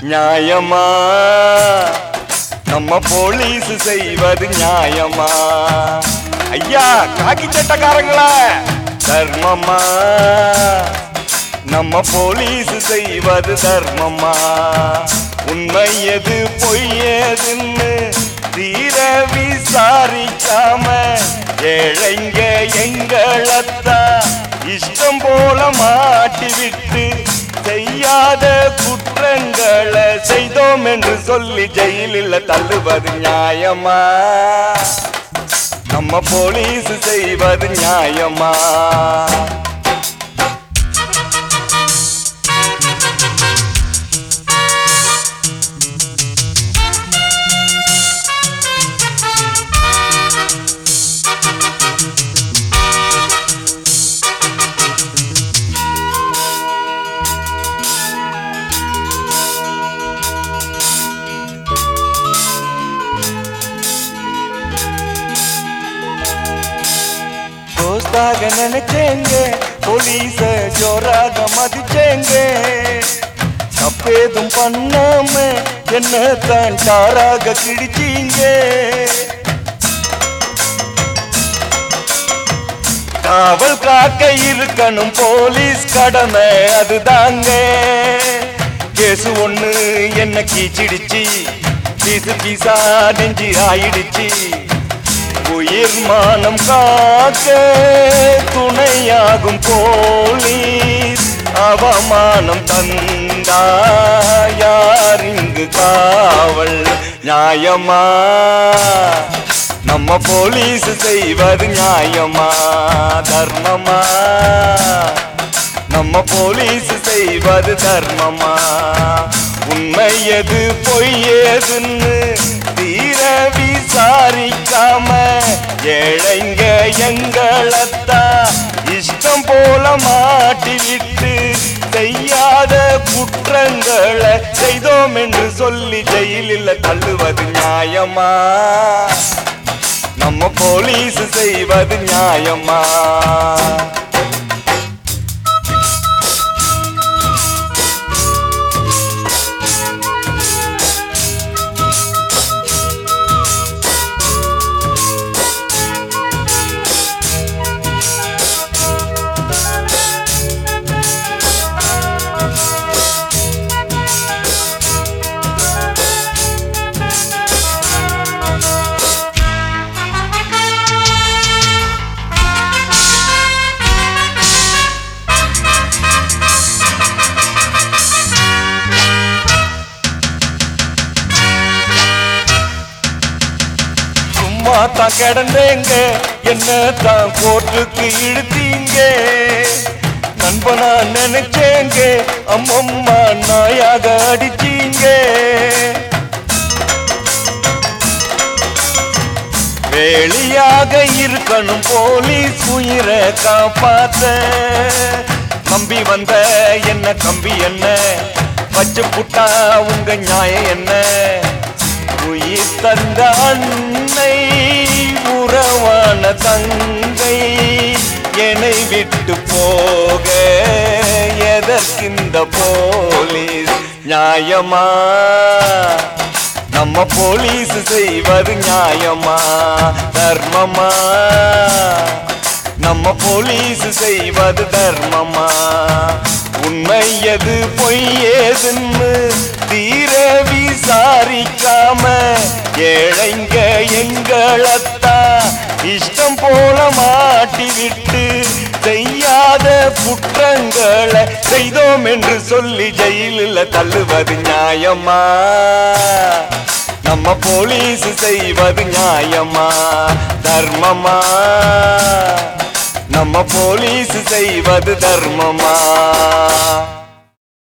நியாயமா நம்ம போலீஸ் செய்வது நியாயமா ஐயா காக்கி சட்டக்காரங்கள தர்மமா நம்ம போலீஸ் செய்வது தர்மமா உண்மை எது பொய் எதுன்னு தீர விசாரிக்காம ஏழைங்க எங்களத்தான் இஷ்டம் போல மாட்டி விட்டு செய்யாத குற்றங்களை செய்தோம் என்று சொல்லி ஜெயிலில் தள்ளுவது நியாயமா நம்ம போலீஸ் செய்வது நியாயமா தோஸ்தாக நினைச்சேங்க போலீஸ ஜோராக மதிச்சேங்க தப்பேதும் பண்ணாம என்ன தான் டாராக கிழிச்சீங்க காவல் காக்க இருக்கணும் போலீஸ் கடமை அதுதாங்க கேசு ஒண்ணு என்ன கீச்சிடுச்சு பீசு பீசா நெஞ்சு ஆயிடுச்சு உயிர் மானம் காக்க துணையாகும் போலீஸ் அவமானம் தந்தா யார் இங்கு காவல் நியாயமா நம்ம போலீஸ் செய்வது நியாயமா தர்மமா நம்ம போலீஸ் செய்வது தர்மமா உண்மை எது பொய் எதுன்னு தீர விசாரிக்காம ஏழைங்க எங்களத்தான் இஷ்டம் போல மாட்டி விட்டு செய்யாத குற்றங்களை செய்தோம் என்று சொல்லி ஜெயிலில் தள்ளுவது நியாயமா நம்ம போலீஸ் செய்வது நியாயமா சும்மா தான் கிடந்தேங்க என்ன தான் கோர்ட்டுக்கு இழுத்தீங்க நண்பனா நினைச்சேங்க அம்மம்மா நாயாக அடிச்சீங்க வேலியாக இருக்கணும் போலீஸ் உயிரை காப்பாத்த நம்பி வந்த என்ன கம்பி என்ன வச்சு புட்டா உங்க நியாயம் என்ன உயிர் தந்த அன்னை உறவான தங்கை என்னை விட்டு போக எதற்கிந்த போலீஸ் நியாயமா நம்ம போலீஸ் செய்வது நியாயமா தர்மமா நம்ம போலீஸ் செய்வது தர்மமா உண்மை எது பொய் ஏதுன்னு தீர விசாரிக்காம ஏழைங்க எங்களத்தான் இஷ்டம் போல மாட்டி விட்டு செய்யாத குற்றங்களை செய்தோம் என்று சொல்லி ஜெயிலில் தள்ளுவது நியாயமா நம்ம போலீஸ் செய்வது நியாயமா தர்மமா நம்ம போலீஸ் செய்வது தர்மமா